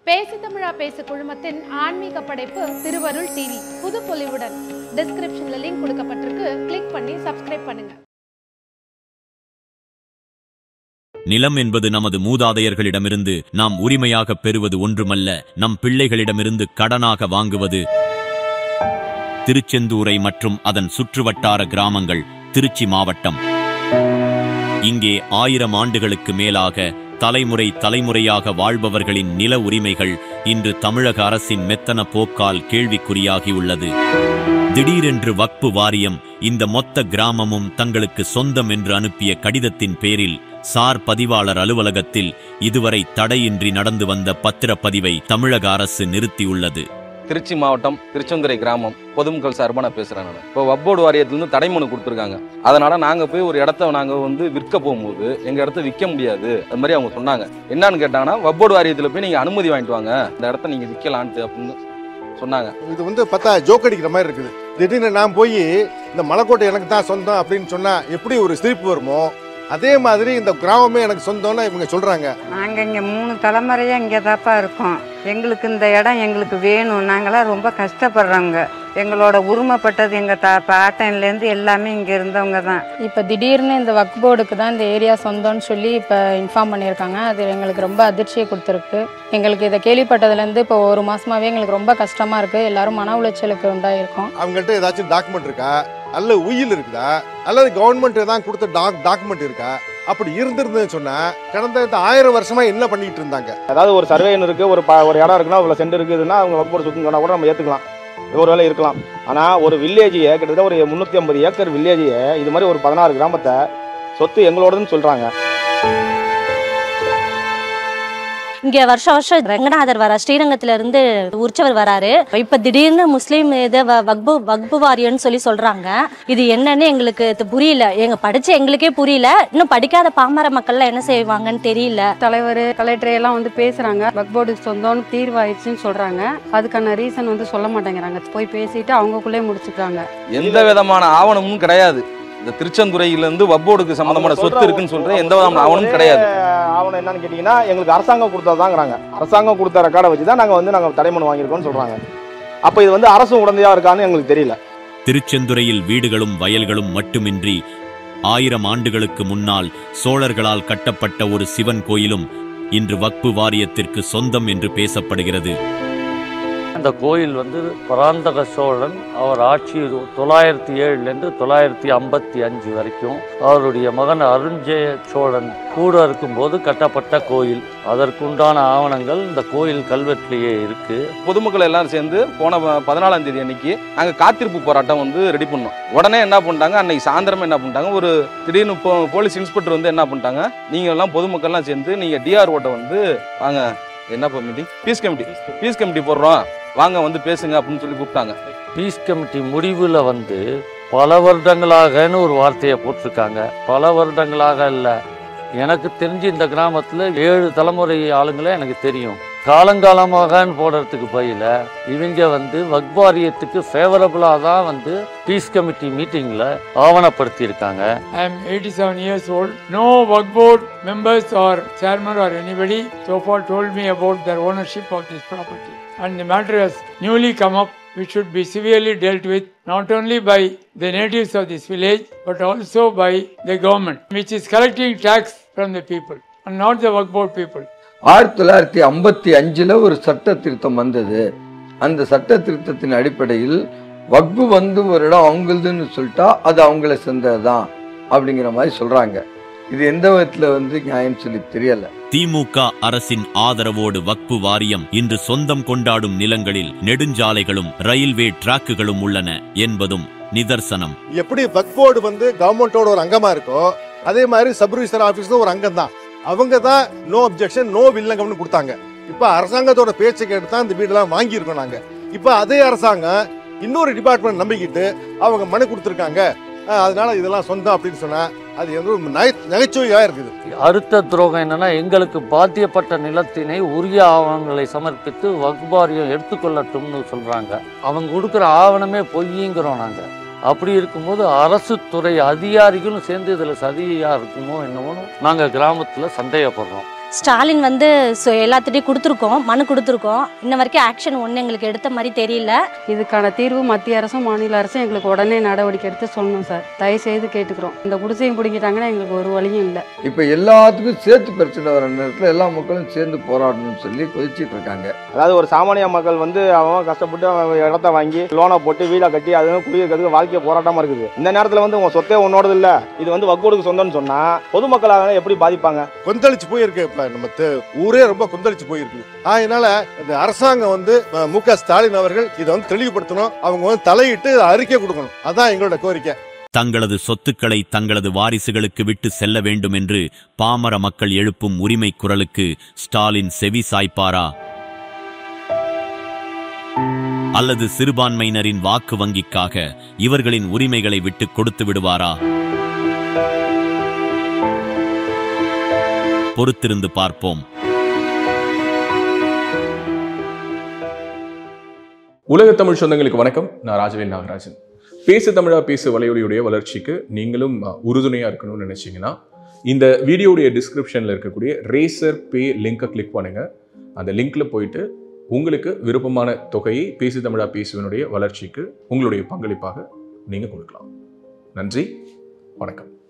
பேசு தமிழா பேசு குழுமத்தின் ஆன்மீக படைப்பு திருவருள் டிவி புது பொலிவுடன் டிஸ்கிரிப்ஷன்ல லிங்க் கொடுக்கப்பட்டிருக்கு கிளிக் பண்ணி சப்ஸ்கிரைப் பண்ணுங்க நிலம் என்பது நமது மூதாதையர்களிடமிருந்து நாம் உரிமையாக பெறுவது ஒன்றுமல்ல நம் பிள்ளைகளிடமிருந்து கடனாக வாங்குவது திருச்செந்தூரை மற்றும் அதன் சுற்றுவட்டார கிராமங்கள் திருச்சி மாவட்டம் இங்கே ஆயிரம் ஆண்டுகளுக்கு மேலாக தலைமுறை தலைமுறையாக வாழ்பவர்களின் நில உரிமைகள் இன்று தமிழக அரசின் மெத்தன போக்கால் கேள்விக்குறியாகியுள்ளது திடீரென்று வக்பு வாரியம் இந்த மொத்த கிராமமும் தங்களுக்கு சொந்தம் என்று அனுப்பிய கடிதத்தின் பேரில் சார் பதிவாளர் அலுவலகத்தில் இதுவரை தடையின்றி நடந்து வந்த பத்திரப்பதிவை தமிழக அரசு நிறுத்தியுள்ளது திருச்சி மாவட்டம் திருச்செந்துறை கிராமம் பொதுமக்கள் சார்பாக நான் பேசுகிறேன் நான் இப்போ வப்போர்டு வாரியத்துலேருந்து தடைமனு கொடுத்துருக்காங்க அதனால் நாங்கள் போய் ஒரு இடத்த நாங்கள் வந்து விற்க போகும்போது எங்கள் இடத்த விற்க முடியாது அது மாதிரி அவங்க சொன்னாங்க என்னன்னு கேட்டாங்கன்னா வப்போர்டு வாரியத்தில் போய் நீங்கள் அனுமதி வாங்கிட்டு வாங்க இந்த இடத்த நீங்கள் விற்கலான்ட்டு அப்படின்னு சொன்னாங்க இது வந்து பார்த்தா ஜோக் அடிக்கிற மாதிரி இருக்குது திடீர்னு நான் போய் இந்த மலைக்கோட்டை எனக்கு தான் சொந்தம் அப்படின்னு சொன்னா எப்படி ஒரு சிரிப்பு வருமோ அதே மாதிரி இந்த கிராமமே எனக்கு சொந்தம்னு இவங்க சொல்றாங்க நாங்கள் இங்கே மூணு தலைமுறையாக இங்கே தாப்பா இருக்கோம் எங்களுக்கு இந்த இடம் எங்களுக்கு வேணும் நாங்களாம் ரொம்ப கஷ்டப்படுறோங்க எங்களோட உரிமைப்பட்டது எங்கள் தா பாட்டன்லேருந்து எல்லாமே இங்கே இருந்தவங்க தான் இப்போ திடீர்னு இந்த வக் போர்டுக்கு தான் இந்த ஏரியா சொந்தம்னு சொல்லி இப்போ இன்ஃபார்ம் பண்ணியிருக்காங்க அது எங்களுக்கு ரொம்ப அதிர்ச்சியை கொடுத்துருக்கு எங்களுக்கு இதை கேள்விப்பட்டதுலேருந்து இப்போ ஒரு மாசமாவே எங்களுக்கு ரொம்ப கஷ்டமாக இருக்குது எல்லாரும் மன உளைச்சலுக்கு உண்டாயிருக்கோம் அவங்கள்ட்ட ஏதாச்சும் டாக்குமெண்ட் இருக்கா அல்ல உயில் இருக்குதா அல்லது கவர்மெண்ட் ஏதாவது கொடுத்த டாக் டாக்குமெண்ட் இருக்கா அப்படி இருந்திருந்ததுன்னு சொன்னா கடந்த இந்த ஆயிரம் வருஷமா என்ன பண்ணிட்டு இருந்தாங்க அதாவது ஒரு சர்வேன்னு இருக்கு ஒரு ப ஒரு இடம் இருக்குன்னா இவ்வளோ சென்ட் இருக்குதுன்னா அவங்க வகுப்பு சுத்தம் சொன்னா கூட நம்ம ஏற்றுக்கலாம் ஒரு வேலை இருக்கலாம் ஆனால் ஒரு வில்லேஜையே கிட்டத்தட்ட ஒரு முந்நூற்றி ஐம்பது ஏக்கர் வில்லேஜையே இது மாதிரி ஒரு பதினாறு கிராமத்தை சொத்து எங்களோடதுன்னு சொல்கிறாங்க இங்க வருஷம் வருஷம் ரங்கநாதர் வர ஸ்ரீரங்கத்துல இருந்து உற்சவர் வராரு இப்ப திடீர்னு முஸ்லீம் இது வ- வக்பு வக்பு வாரியம்னு சொல்லி சொல்றாங்க இது என்னன்னு எங்களுக்கு இது புரியல எங்க படிச்ச எங்களுக்கே புரியல இன்னும் படிக்காத பாமர மக்கள்லாம் என்ன செய்வாங்கன்னு தெரியல தலைவர் கலெக்டர் எல்லாம் வந்து பேசுறாங்க வக்போர்டு சொந்தம்னு தீர்வாயிடுச்சுன்னு சொல்றாங்க அதுக்கான ரீசன் வந்து சொல்ல மாட்டேங்கிறாங்க போய் பேசிட்டு அவங்கக்குள்ளே முடிச்சுக்கிறாங்க எந்த விதமான ஆவணமும் கிடையாது இந்த திருச்செந்துறையிலேருந்து வப்போர்டுக்கு சம்மந்தமான சொத்து இருக்குன்னு சொல்ற எந்த விதமான ஆவணமும் கிடையாது ஆவணம் என்னன்னு கேட்டிங்கன்னா எங்களுக்கு அரசாங்கம் கொடுத்ததாங்கிறாங்க அரசாங்கம் கொடுத்த ரெக்கார்டை வச்சு தான் நாங்கள் வந்து நாங்கள் தடைமனு வாங்கியிருக்கோம்னு சொல்கிறாங்க அப்போ இது வந்து அரசு உடந்தையாக இருக்கான்னு எங்களுக்கு தெரியல திருச்செந்துறையில் வீடுகளும் வயல்களும் மட்டுமின்றி ஆயிரம் ஆண்டுகளுக்கு முன்னால் சோழர்களால் கட்டப்பட்ட ஒரு சிவன் கோயிலும் இன்று வக்பு வாரியத்திற்கு சொந்தம் என்று பேசப்படுகிறது அந்த கோயில் வந்து பராந்தக சோழன் அவர் ஆட்சி தொள்ளாயிரத்தி ஏழுலேருந்து தொள்ளாயிரத்தி ஐம்பத்தி அஞ்சு வரைக்கும் அவருடைய மகன் அருஞ்சய சோழன் கூட இருக்கும்போது கட்டப்பட்ட கோயில் அதற்குண்டான ஆவணங்கள் இந்த கோயில் கல்வெட்டிலேயே இருக்கு பொதுமக்கள் எல்லாரும் சேர்ந்து போன ப- பதினாலாம் தேதி அன்னைக்கு நாங்கள் காத்திருப்பு போராட்டம் வந்து ரெடி பண்ணோம் உடனே என்ன பண்ணிட்டாங்க அன்னைக்கு சாயந்தரம் என்ன பண்ணிட்டாங்க ஒரு திடீர்னு போ போலீஸ் இன்ஸ்பெக்டர் வந்து என்ன பண்ணிட்டாங்க நீங்கள் எல்லாம் பொதுமக்கள்லாம் சேர்ந்து நீங்கள் டிஆர்ஓட்ட வந்து வாங்க என்ன meeting peace committee peace committee போடுறோம் வாங்க வந்து பேசுங்க அப்படின்னு சொல்லி கூப்பிட்டாங்க பீஸ் கமிட்டி முடிவில் வந்து பல வருடங்களாகன்னு ஒரு வார்த்தையை போட்டிருக்காங்க பல வருடங்களாக இல்லை எனக்கு தெரிஞ்சு இந்த கிராமத்தில் ஏழு தலைமுறை ஆளுங்களே எனக்கு தெரியும் காலங்காலமாகன்னு போடுறதுக்கு பதில இவங்க வந்து வக்வாரியத்துக்கு ஃபேவரபுளாக தான் வந்து பீஸ் கமிட்டி மீட்டிங்கில் ஆவணப்படுத்தியிருக்காங்க I am 87 years old. No work board members or chairman or anybody so far told me about their ownership of this property. And the matter has newly come up, which should be severely dealt with not only by the natives of this village but also by the government, which is collecting tax from the people and not the work board people. ஆயிரத்தி தொள்ளாயிரத்தி ஐம்பத்தி அஞ்சில் ஒரு சட்ட திருத்தம் வந்தது அந்த சட்ட திருத்தத்தின் அடிப்படையில் வக்பு வந்து ஒரு இடம் அவங்களுதுன்னு சொல்லிட்டா அது அவங்கள சேர்ந்தது தான் அப்படிங்கிற மாதிரி சொல்கிறாங்க இது எந்த விதத்தில் வந்து நியாயம் சொல்லி தெரியலை திமுக அரசின் ஆதரவோடு வக்பு வாரியம் இன்று சொந்தம் கொண்டாடும் நிலங்களில் நெடுஞ்சாலைகளும் ரயில்வே டிராக்குகளும் உள்ளன என்பதும் நிதர்சனம் எப்படி வக் போர்டு வந்து கவர்மெண்டோட ஒரு அங்கமா இருக்கோ அதே மாதிரி சப் ரிஜிஸ்டர் ஆபீஸ்ல ஒரு அங்கம் தான் அவங்க தான் நோ அப்ஜெக்ஷன் நோ வில்லங்கம்னு கொடுத்தாங்க இப்ப அரசாங்கத்தோட பேச்சை கேட்டு தான் இந்த வீடெல்லாம் வாங்கியிருக்கோம் நாங்க இப்ப அதே அரசாங்கம் இன்னொரு டிபார்ட்மெண்ட் நம்பிக்கிட்டு அவங்க மனு கொடுத்துருக்காங்க அஹ், அதனால இதெல்லாம் சொந்தம் அப்படின்னு சொன்னா அது வந்து ஒரு நகை- நகைச்சுவையா இருக்குது அடுத்த துரோகம் என்னன்னா எங்களுக்கு பாத்தியப்பட்ட நிலத்தினை உரிய ஆவணங்களை சமர்ப்பித்து வக்பாரியம் எடுத்துக்கொள்ளட்டும்னு சொல்றாங்க அவங்க கொடுக்குற ஆவணமே பொய்யுங்கிறோம் நாங்க அப்படி இருக்கும்போது அரசு துறை அதிகாரிகளும் சேர்ந்து இதில் சதியாக இருக்குமோ என்னமோ நாங்கள் கிராமத்தில் சந்தேகப்படுறோம் ஸ்டாலின் வந்து சொ- எல்லாத்துட்டையும் கொடுத்துருக்கோம் மனு கொடுத்துருக்கோம் இன்ன வரைக்கும் ஆக்ஷன் ஒன்று எங்களுக்கு எடுத்த மாதிரி தெரியல இதுக்கான தீர்வு மத்திய அரசும் மாநில அரசும் எங்களுக்கு உடனே நடவடிக்கை எடுத்து சொல்லணும் சார் தயவு செய்து கேட்டுக்கிறோம் இந்த குடிசையும் பிடிக்கிட்டாங்கன்னா எங்களுக்கு ஒரு வழியும் இல்லை இப்போ எல்லாத்துக்கும் சேர்த்து பிரச்சனை வர நேரத்தில் எல்லா மக்களும் சேர்ந்து போராடணும்னு சொல்லி கொதிச்சிட்டு இருக்காங்க அதாவது ஒரு சாமானிய மக்கள் வந்து அவன் கஷ்டப்பட்டு அவன் இடத்த வாங்கி லோனை போட்டு வீடை கட்டி அது குடியிருக்கிறதுக்கு வாழ்க்கை போராட்டமா இருக்குது இந்த நேரத்தில் வந்து உன் சொத்தே உன்னோடது இல்ல இது வந்து வக்கோடுக்கு சொந்தம்னு சொன்னா பொதுமக்களாக எப்படி பாதிப்பாங்க கொந்தளிச்சு போயிருக்கு இப்ப நம்ம தெ- ஊரே ரொம்ப கொந்தளிச்சு போயிருக்கு அதனால இந்த அரசாங்கம் வந்து அஹ், மு க ஸ்டாலின் அவர்கள் இதை வந்து தெளிவுபடுத்தணும் அவங்க வந்து தலையிட்டு அறிக்கை கொடுக்கணும் அதான் எங்களோட கோரிக்கை தங்களது சொத்துக்களை தங்களது வாரிசுகளுக்கு விட்டு செல்ல வேண்டும் என்று பாமர மக்கள் எழுப்பும் உரிமை குரலுக்கு ஸ்டாலின் செவி சாய்ப்பாரா அல்லது சிறுபான்மையினரின் வாக்கு வங்கிக்காக இவர்களின் உரிமைகளை விட்டு கொடுத்து விடுவாரா பொறுத்திருந்து பார்ப்போம் உலக தமிழ் சொந்தங்களுக்கு வணக்கம் நான் ராஜவேல் நாகராஜன் பேசு தமிழா பேசு வலையொலியுடைய வளர்ச்சிக்கு நீங்களும் அஹ், உறுதுணையா இருக்கணும்னு நினைச்சீங்கன்னா இந்த வீடியோடைய டிஸ்கிரிப்ஷனில் இருக்கக்கூடிய ரேசர் பே லிங்கை கிளிக் பண்ணுங்க அந்த லிங்க்ல போயிட்டு உங்களுக்கு விருப்பமான தொகையை பேசு தமிழா பேசுவனுடைய வளர்ச்சிக்கு உங்களுடைய பங்களிப்பாக நீங்க கொடுக்கலாம் நன்றி வணக்கம்